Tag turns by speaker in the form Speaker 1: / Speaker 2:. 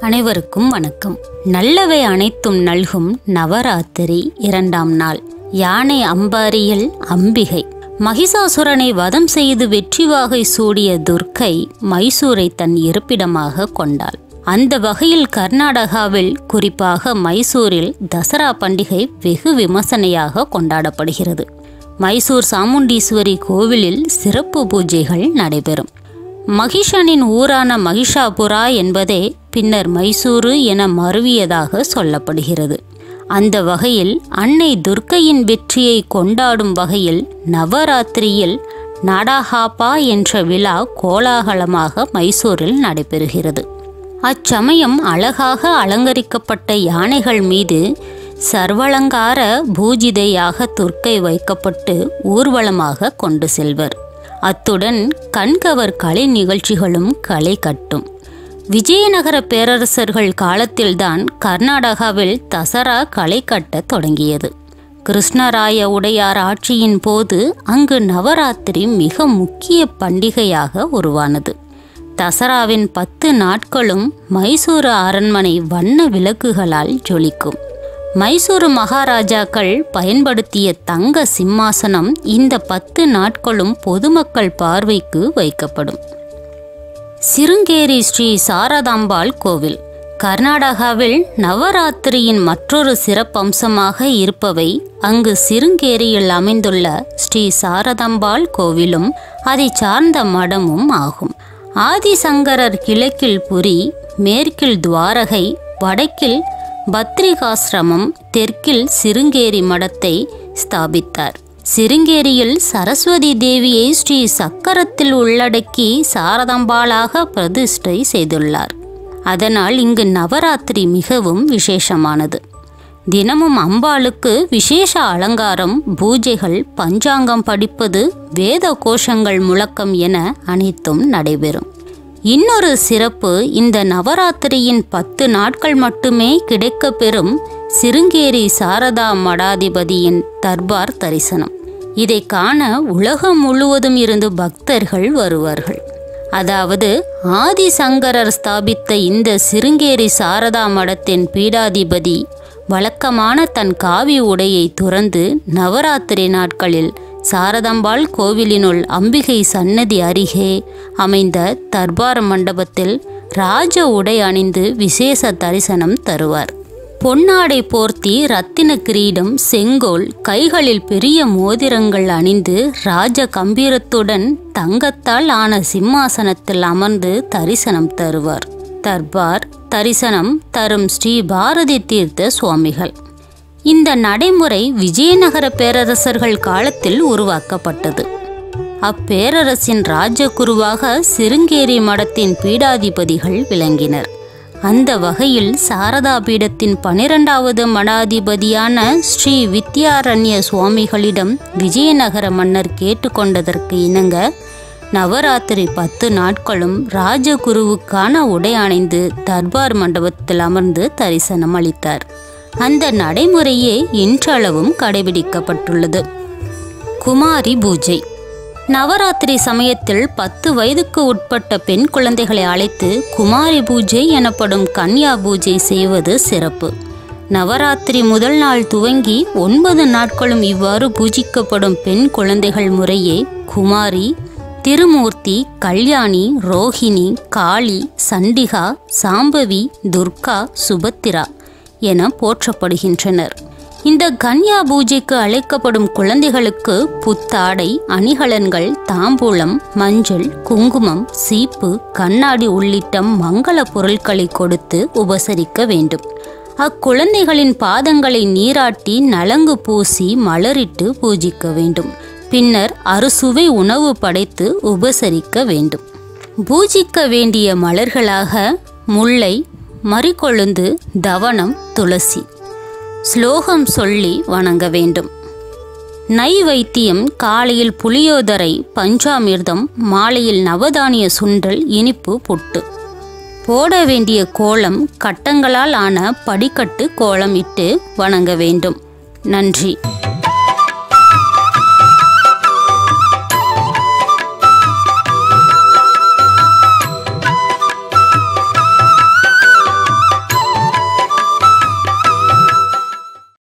Speaker 1: அனைவருக்கும் வணக்கம் நல்லவை அனைத்தும் நல்கும் நவராத்திரி இரண்டாம் நாள் யானை அம்பாரியில் அம்பிகை மகிஷாசுரனை வதம் செய்து வெற்றி வாகை சூடிய துர்க்கை மைசூரை தன் இருப்பிடமாக கொண்டாள் அந்த வகையில் கர்நாடகாவில் குறிப்பாக மைசூரில் தசரா பண்டிகை வெகு விமர்சனையாக கொண்டாடப்படுகிறது மைசூர் சாமுண்டீஸ்வரி கோவிலில் சிறப்பு பூஜைகள் நடைபெறும் மகிஷனின் ஊரான மகிஷாபுரா என்பதே பின்னர் மைசூரு என மருவியதாக சொல்லப்படுகிறது அந்த வகையில் அன்னை துர்க்கையின் வெற்றியை கொண்டாடும் வகையில் நவராத்திரியில் நாடாஹாப்பா என்ற விழா கோலாகலமாக மைசூரில் நடைபெறுகிறது அச்சமயம் அழகாக அலங்கரிக்கப்பட்ட யானைகள் மீது சர்வலங்கார பூஜிதையாக துர்க்கை வைக்கப்பட்டு ஊர்வலமாக கொண்டு செல்வர் அத்துடன் கண்கவர் கலை நிகழ்ச்சிகளும் களை கட்டும் விஜயநகர பேரரசர்கள் காலத்தில்தான் கர்நாடகாவில் தசரா களை கட்டத் தொடங்கியது கிருஷ்ணராய உடையார் ஆட்சியின் போது அங்கு நவராத்திரி மிக முக்கிய பண்டிகையாக உருவானது தசராவின் பத்து நாட்களும் மைசூரு அரண்மனை வண்ண விளக்குகளால் ஜொலிக்கும் மைசூரு மகாராஜாக்கள் பயன்படுத்திய தங்க சிம்மாசனம் இந்த பத்து நாட்களும் பொதுமக்கள் பார்வைக்கு வைக்கப்படும் சிருங்கேரி ஸ்ரீ சாரதாம்பாள் கோவில் கர்நாடகாவில் நவராத்திரியின் மற்றொரு சிறப்பம்சமாக இருப்பவை அங்கு சிருங்கேரியில் அமைந்துள்ள ஸ்ரீ சாரதாம்பாள் கோவிலும் அதை சார்ந்த மடமும் ஆகும் ஆதிசங்கரர் கிழக்கில் புரி மேற்கில் துவாரகை வடக்கில் பத்ரிகாசிரமம் தெற்கில் சிருங்கேரி மடத்தை ஸ்தாபித்தார் சிருங்கேரியில் சரஸ்வதி தேவியை ஸ்ரீ சக்கரத்தில் உள்ளடக்கி சாரதாம்பாளாக பிரதிஷ்டை செய்துள்ளார் அதனால் இங்கு நவராத்திரி மிகவும் விசேஷமானது தினமும் அம்பாளுக்கு விசேஷ அலங்காரம் பூஜைகள் பஞ்சாங்கம் படிப்பது வேத கோஷங்கள் முழக்கம் என அனைத்தும் நடைபெறும் இன்னொரு சிறப்பு இந்த நவராத்திரியின் பத்து நாட்கள் மட்டுமே கிடைக்கப்பெறும் சிருங்கேரி சாரதா மடாதிபதியின் தர்பார் தரிசனம் இதை காண உலகம் முழுவதும் இருந்து பக்தர்கள் வருவார்கள் அதாவது ஆதிசங்கரர் ஸ்தாபித்த இந்த சிருங்கேரி சாரதா மடத்தின் பீடாதிபதி வழக்கமான தன் காவி உடையை துறந்து நவராத்திரி நாட்களில் சாரதாம்பாள் கோவிலினுள் அம்பிகை சன்னதி அருகே அமைந்த தர்பார் மண்டபத்தில் ராஜ உடை அணிந்து விசேஷ தரிசனம் தருவார் பொன்னாடை போர்த்தி ரத்தின கிரீடம் செங்கோல் கைகளில் பெரிய மோதிரங்கள் அணிந்து ராஜ கம்பீரத்துடன் தங்கத்தால் ஆன சிம்மாசனத்தில் அமர்ந்து தரிசனம் தருவார் தர்பார் தரிசனம் தரும் ஸ்ரீ பாரதி தீர்த்த சுவாமிகள் இந்த நடைமுறை விஜயநகர பேரரசர்கள் காலத்தில் உருவாக்கப்பட்டது அப்பேரரசின் ராஜகுருவாக சிருங்கேரி மடத்தின் பீடாதிபதிகள் விளங்கினர் அந்த வகையில் சாரதா பீடத்தின் பனிரெண்டாவது மடாதிபதியான ஸ்ரீ வித்யாரண்ய சுவாமிகளிடம் விஜயநகர மன்னர் கேட்டுக்கொண்டதற்கு இணங்க நவராத்திரி பத்து நாட்களும் ராஜகுருவுக்கான உடை அணிந்து தர்பார் மண்டபத்தில் அமர்ந்து தரிசனம் அளித்தார் அந்த நடைமுறையே இன்றளவும் கடைபிடிக்கப்பட்டுள்ளது குமாரி பூஜை நவராத்திரி சமயத்தில் பத்து வயதுக்கு உட்பட்ட பெண் குழந்தைகளை அழைத்து குமாரி பூஜை எனப்படும் கன்யா பூஜை செய்வது சிறப்பு நவராத்திரி முதல் நாள் துவங்கி ஒன்பது நாட்களும் இவ்வாறு பூஜிக்கப்படும் பெண் குழந்தைகள் முறையே குமாரி திருமூர்த்தி கல்யாணி ரோஹிணி காளி சண்டிகா சாம்பவி துர்கா சுபத்திரா என போற்றப்படுகின்றனர் இந்த கன்யா பூஜைக்கு அழைக்கப்படும் குழந்தைகளுக்கு புத்தாடை அணிகலன்கள் தாம்பூலம் மஞ்சள் குங்குமம் சீப்பு கண்ணாடி உள்ளிட்ட மங்கள பொருட்களை கொடுத்து உபசரிக்க வேண்டும் அக்குழந்தைகளின் பாதங்களை நீராட்டி நலங்கு பூசி மலரிட்டு பூஜிக்க வேண்டும் பின்னர் அறுசுவை உணவு படைத்து உபசரிக்க வேண்டும் பூஜிக்க வேண்டிய மலர்களாக முல்லை மறிக்கொழுந்து தவனம் துளசி ஸ்லோகம் சொல்லி வணங்க வேண்டும் நைவைத்தியம் காலையில் புளியோதரை பஞ்சாமிர்தம் மாலையில் நவதானிய சுண்டல் இனிப்பு புட்டு போட வேண்டிய கோலம் கட்டங்களால் ஆன படிக்கட்டு கோலம் இட்டு வணங்க வேண்டும் நன்றி